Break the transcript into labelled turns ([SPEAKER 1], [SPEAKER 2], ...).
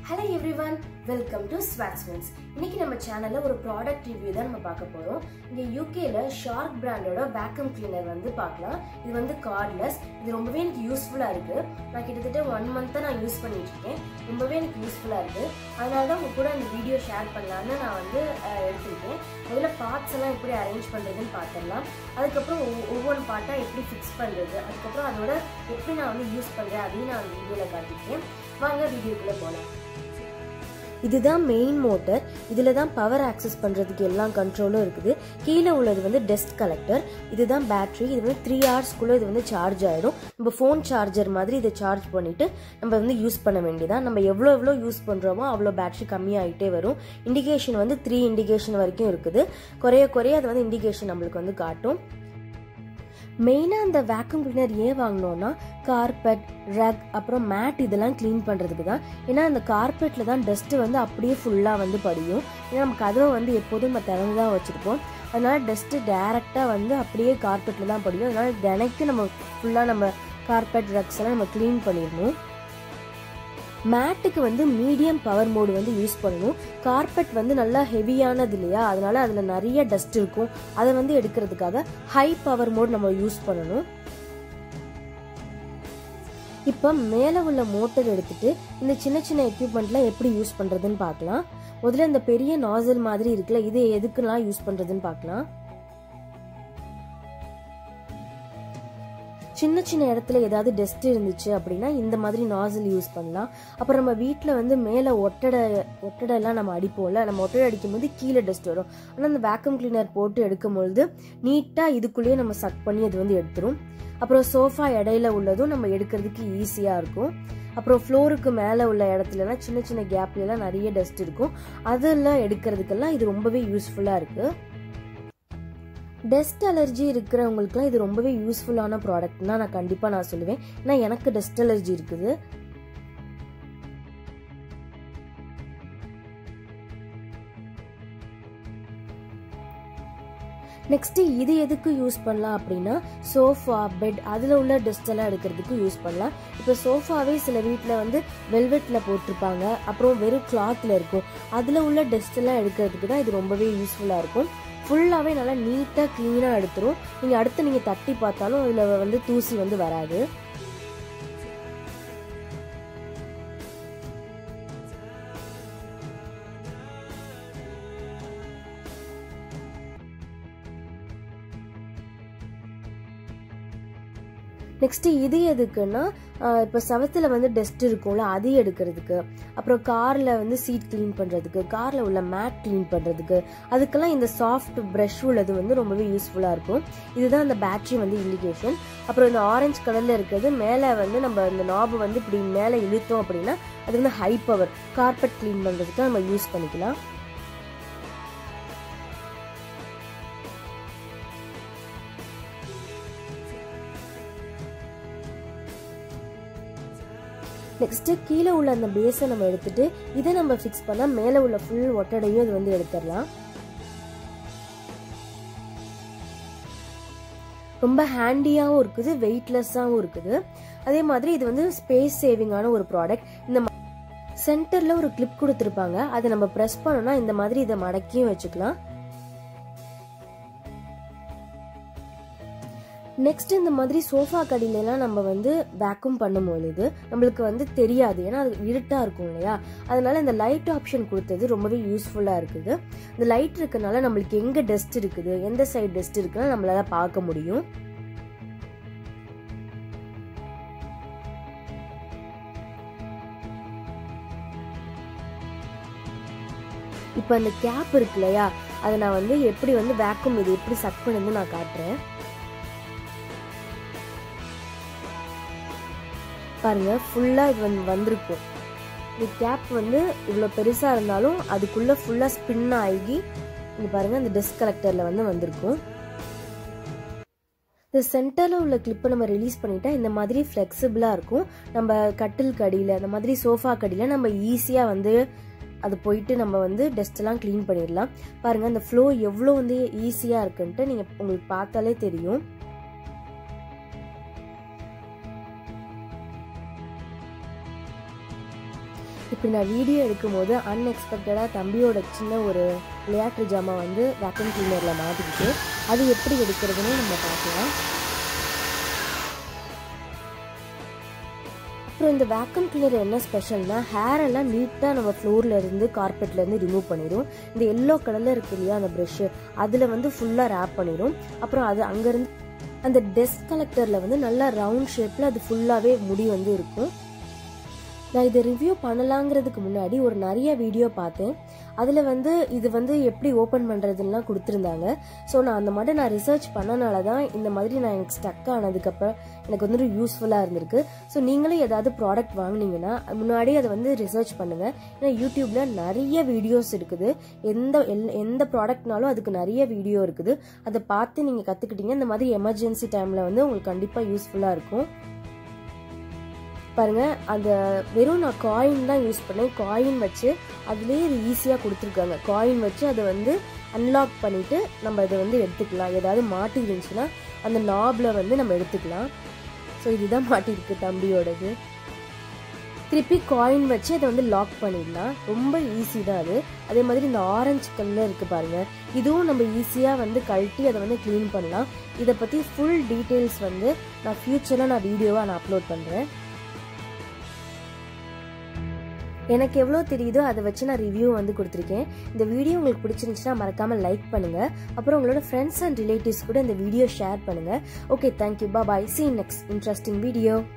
[SPEAKER 1] hello everyone welcome to ஸ்வாட் ஸ்வின்ஸ் இன்னைக்கு நம்ம சேனல்ல ஒரு ப்ராடக்ட் ரிவ்யூ தான் நம்ம பார்க்க போறோம் இங்க யூகேல ஷார்க் பிராண்டோட வேக்கம் கிளீனர் வந்து பார்க்கலாம் இது வந்து கார்ட்லெஸ் இது ரொம்பவே எனக்கு யூஸ்ஃபுல்லா இருக்கு நான் கிட்டத்தட்ட ஒன் மந்த்தா நான் யூஸ் பண்ணிட்டு இருக்கேன் ரொம்பவே எனக்கு யூஸ்ஃபுல்லா இருக்கு அதனால தான் உங்க கூட அந்த வீடியோ ஷேர் பண்ணலான்னு நான் வந்து அஹ், எடுத்திருக்கேன் முதல்ல பார்ட்ஸ் எல்லாம் எப்படி அரேஞ்ச் பண்றதுன்னு பார்த்துடலாம் அதுக்கப்புறம் ஒவ்வொ- ஒவ்வொரு பார்ட்டா எப்படி ஃபிக்ஸ் பண்றது அதுக்கப்புறம் அதோட எப்படி நான் வந்து யூஸ் பண்றேன் அப்படின்னு நான் வீடியோல காட்டியிருக்கேன் வாங்க வீடியோக்குள்ள போகலாம் இதுதான் மெயின் மோட்டர் இதில் தான் பவர் ஆக்சஸ் பண்ணுறதுக்கு எல்லா கண்ட்ரோலும் இருக்குது கீழே உள்ளது வந்து டெஸ்ட் கலெக்டர் இதுதான் பேட்டரி இது வந்து த்ரீ ஹவர்ஸ்க்குள்ளே இது வந்து சார்ஜ் ஆகிடும் நம்ம ஃபோன் சார்ஜர் மாதிரி இதை சார்ஜ் பண்ணிவிட்டு நம்ம வந்து யூஸ் பண்ண வேண்டியதான் நம்ம எவ்வளோ எவ்வளோ யூஸ் பண்ணுறோமோ அவ்வளோ பேட்டரி கம்மியாகிட்டே வரும் இண்டிகேஷன் வந்து த்ரீ இண்டிகேஷன் வரைக்கும் இருக்குது குறைய குறைய அது வந்து இண்டிகேஷன் நம்மளுக்கு வந்து காட்டும் மெயினாக அந்த வேக்யூம் கிளீனர் ஏன் வாங்கினோன்னா கார்பெட் ரக் அப்புறம் மேட் இதெல்லாம் க்ளீன் பண்ணுறதுக்கு தான் ஏன்னா அந்த கார்பெட்டில் தான் டஸ்ட்டு வந்து அப்படியே ஃபுல்லாக வந்து படியும் ஏன்னா நம்ம கதவை வந்து எப்போதும் நம்ம திறந்து தான் வச்சுருப்போம் அதனால டஸ்ட்டு டேரெக்டாக வந்து அப்படியே கார்பெட்டில் தான் படியும் அதனால தினைக்கும் நம்ம ஃபுல்லாக நம்ம கார்பெட் ரக்ஸ் எல்லாம் நம்ம க்ளீன் பண்ணிடணும் மேட்டுக்கு வந்து மீடியம் பவர் மோடு வந்து யூஸ் பண்ணணும் கார்பெட் வந்து நல்லா ஹெவியானது இல்லையா அதனால அதில் நிறைய டஸ்ட் இருக்கும் அதை வந்து எடுக்கிறதுக்காக ஹை பவர் மோட் நம்ம யூஸ் பண்ணணும் இப்போ மேலே உள்ள மோட்டர் எடுத்துட்டு இந்த சின்ன சின்ன எக்யூப்மெண்ட்லாம் எப்படி யூஸ் பண்ணுறதுன்னு பார்க்கலாம் முதல்ல இந்த பெரிய நாசல் மாதிரி இருக்குல்ல இது எதுக்குலாம் யூஸ் பண்ணுறதுன்னு பார்க்கலாம் சின்ன சின்ன இடத்துல ஏதாவது டஸ்ட் இருந்துச்சு அப்படின்னா இந்த மாதிரி நாசில் யூஸ் பண்ணலாம் அப்புறம் நம்ம வீட்டில் வந்து மேலே ஒட்டடை ஒட்டடைலாம் நம்ம அடிப்போம்ல நம்ம ஒட்டடை அடிக்கும் போது கீழே டஸ்ட் வரும் ஆனால் அந்த வேக்கம் கிளீனர் போட்டு எடுக்கும் பொழுது நீட்டாக இதுக்குள்ளேயே நம்ம சக் பண்ணி அது வந்து எடுத்துரும் அப்புறம் சோஃபா இடையில உள்ளதும் நம்ம எடுக்கிறதுக்கு ஈஸியாக இருக்கும் அப்புறம் ஃப்ளோருக்கு மேலே உள்ள இடத்துலலாம் சின்ன சின்ன கேப்லலாம் நிறைய டஸ்ட் இருக்கும் அதெல்லாம் எடுக்கிறதுக்கெல்லாம் இது ரொம்பவே யூஸ்ஃபுல்லாக இருக்குது டஸ்ட் அலர்ஜி இருக்கிறவங்களுக்குலாம் இது ரொம்பவே யூஸ்ஃபுல்லான ப்ராடக்ட்னா நான் கண்டிப்பாக நான் சொல்லுவேன் ஏன்னா எனக்கு டஸ்ட் அலர்ஜி இருக்குது நெக்ஸ்ட் இது எதுக்கு யூஸ் பண்ணலாம் அப்படின்னா சோஃபா பெட் அதில் உள்ள டஸ்ட் எல்லாம் எடுக்கிறதுக்கு யூஸ் பண்ணலாம் இப்போ சோஃபாவே சில வீட்டில் வந்து வெல்வெட்டில் போட்டிருப்பாங்க அப்புறம் வெறும் கிளாத்தில் இருக்கும் அதில் உள்ள டஸ்ட் எல்லாம் எடுக்கிறதுக்கு தான் இது ரொம்பவே யூஸ்ஃபுல்லாக இருக்கும் ஃபுல்லாகவே நல்லா நீட்டாக க்ளீனாக எடுத்துரும் நீங்கள் அடுத்து நீங்கள் தட்டி பார்த்தாலும் அதில் வந்து தூசி வந்து வராது நெக்ஸ்ட் இது எதுக்குன்னா ஆஹ் இப்போ செவத்துல வந்து டஸ்ட் இருக்கும்ல அது எடுக்கிறதுக்கு அப்புறம் கார்ல வந்து சீட் க்ளீன் பண்றதுக்கு கார்ல உள்ள மேட் க்ளீன் பண்றதுக்கு அதுக்கெல்லாம் இந்த சாஃப்ட் ப்ரஷ் உள்ளது வந்து ரொம்பவே யூஸ்ஃபுல்லா இருக்கும் இதுதான் அந்த பேட்டரி வந்து இண்டிகேஷன் அப்புறம் இந்த ஆரஞ்சு கலர்ல இருக்கிறது மேலே வந்து நம்ம இந்த நாபு வந்து இப்படி மேலே இழுத்தோம் அப்படின்னா அது வந்து ஹை பவர் கார்பெட் க்ளீன் பண்றதுக்கு நம்ம யூஸ் பண்ணிக்கலாம் நெக்ஸ்ட் கீழே உள்ள அந்த பேஸை நம்ம எடுத்துட்டு இதை நம்ம ஃபிக்ஸ் பண்ணா மேலே உள்ள ஃபுல் ஒட்டடையும் இது வந்து எடுத்துடலாம் ரொம்ப ஹேண்டியாகவும் இருக்குது வெயிட்லெஸ்ஸாகவும் இருக்குது அதே மாதிரி இது வந்து ஸ்பேஸ் சேவிங்கான ஒரு ப்ராடக்ட் இந்த சென்டர்ல ஒரு கிளிப் கொடுத்துருப்பாங்க அதை நம்ம ப்ரெஸ் பண்ணோம்னா இந்த மாதிரி இதை மடக்கியும் வச்சுக்கலாம் நெக்ஸ்ட் இந்த மாதிரி சோஃபா கடியிலலாம் நம்ம வந்து வேக்யூம் பண்ணும் பொழுது நம்மளுக்கு வந்து தெரியாது ஏன்னா அது இருட்டா இருக்கும் இல்லையா அதனால இந்த லைட் ஆப்ஷன் கொடுத்தது ரொம்பவே யூஸ்ஃபுல்லா இருக்குது இந்த லைட் இருக்கனால நம்மளுக்கு எங்க டஸ்ட் இருக்குது எந்த சைடு டஸ்ட் இருக்குன்னு நம்மளால பார்க்க முடியும் இப்போ அந்த கேப் இருக்கு இல்லையா அதை நான் வந்து எப்படி வந்து வேக்யூம் இது எப்படி சக் பண்ணுன்னு நான் காட்டுறேன் பாருங்க ஃபுல்லா இது வந்து வந்திருக்கும் இந்த கேப் வந்து இவ்வளோ பெருசா இருந்தாலும் அதுக்குள்ள ஃபுல்லா ஸ்பின் ஆகி இங்க பாருங்க அந்த டெஸ்க் கலெக்டர்ல வந்து வந்திருக்கும் இந்த சென்டர்ல உள்ள கிளிப்பை நம்ம ரிலீஸ் பண்ணிட்டா இந்த மாதிரி ஃப்ளெக்சிபிளா இருக்கும் நம்ம கட்டில் கடியில அந்த மாதிரி சோஃபா கடியில நம்ம ஈஸியா வந்து அது போயிட்டு நம்ம வந்து டஸ்ட் எல்லாம் க்ளீன் பண்ணிடலாம் பாருங்க அந்த ஃப்ளோ எவ்வளோ வந்து ஈஸியா இருக்குன்ட்டு நீங்க உங்களுக்கு பார்த்தாலே தெரியும் இப்போ நான் வீடியோ எடுக்கும்போது அன்எக்ஸ்பெக்டடாக தம்பியோட சின்ன ஒரு விளையாட்டு ஜாமான் வந்து வேக்கம் கிளீனரில் மாட்டிக்கிட்டு அது எப்படி எடுக்கிறதுன்னு நம்ம பார்க்கலாம் அப்புறம் இந்த வேக்கம் கிளீனர் என்ன ஸ்பெஷல்னா ஹேர் எல்லாம் நீட்டாக நம்ம ஃப்ளோர்ல இருந்து கார்பெட்ல இருந்து ரிமூவ் பண்ணிடும் இந்த எல்லோ கலர்ல இருக்கு இல்லையா அந்த ப்ரஷ் அதில் வந்து ஃபுல்லாக ரேப் பண்ணிடும் அப்புறம் அது அங்கேருந்து அந்த டெஸ்க் கலெக்டரில் வந்து நல்லா ரவுண்ட் ஷேப்பில் அது ஃபுல்லாகவே முடி வந்து இருக்கும் நான் இதை ரிவ்யூ பண்ணலாங்கிறதுக்கு முன்னாடி ஒரு நிறைய வீடியோ பார்த்தேன் அதில் வந்து இது வந்து எப்படி ஓப்பன் பண்ணுறதுலாம் கொடுத்துருந்தாங்க ஸோ நான் அந்த மாதிரி நான் ரிசர்ச் பண்ணனால தான் இந்த மாதிரி நான் எனக்கு ஸ்டக் ஆனதுக்கப்புறம் எனக்கு வந்து யூஸ்ஃபுல்லாக இருந்திருக்கு ஸோ நீங்களும் ஏதாவது ப்ராடக்ட் வாங்கினீங்கன்னா முன்னாடி அதை வந்து ரிசர்ச் பண்ணுங்கள் ஏன்னா யூடியூப்பில் நிறைய வீடியோஸ் இருக்குது எந்த எல் எந்த ப்ராடக்ட்னாலும் அதுக்கு நிறைய வீடியோ இருக்குது அதை பார்த்து நீங்கள் கற்றுக்கிட்டீங்க இந்த மாதிரி எமர்ஜென்சி டைமில் வந்து உங்களுக்கு கண்டிப்பாக யூஸ்ஃபுல்லாக இருக்கும் பாருங்க அந்த வெறும் நான் காயின் தான் யூஸ் பண்ணேன் காயின் வச்சு அதுலேயே இது ஈஸியாக கொடுத்துருக்காங்க காயின் வச்சு அதை வந்து அன்லாக் பண்ணிட்டு நம்ம இதை வந்து எடுத்துக்கலாம் ஏதாவது மாட்டி இருந்துச்சுன்னா அந்த நாபில் வந்து நம்ம எடுத்துக்கலாம் ஸோ இதுதான் மாட்டியிருக்கு தம்பியோடது திருப்பி காயின் வச்சு அதை வந்து லாக் பண்ணிடலாம் ரொம்ப ஈஸி தான் அது அதே மாதிரி இந்த ஆரஞ்சு கல்லில் இருக்குது பாருங்க இதுவும் நம்ம ஈஸியாக வந்து கழட்டி அதை வந்து க்ளீன் பண்ணலாம் இதை பற்றி ஃபுல் டீட்டெயில்ஸ் வந்து நான் ஃப்யூச்சரில் நான் வீடியோவாக நான் அப்லோட் பண்ணுறேன் எனக்கு எவ்வளோ தெரியுதோ அதை வச்சு நான் ரிவ்யூ வந்து கொடுத்துருக்கேன் இந்த வீடியோ உங்களுக்கு பிடிச்சிருந்துச்சுன்னா மறக்காமல் லைக் பண்ணுங்கள் அப்புறம் உங்களோட ஃப்ரெண்ட்ஸ் அண்ட் ரிலேட்டிவ்ஸ் கூட இந்த வீடியோ ஷேர் பண்ணுங்கள் ஓகே தேங்க்யூ பா bye see next interesting video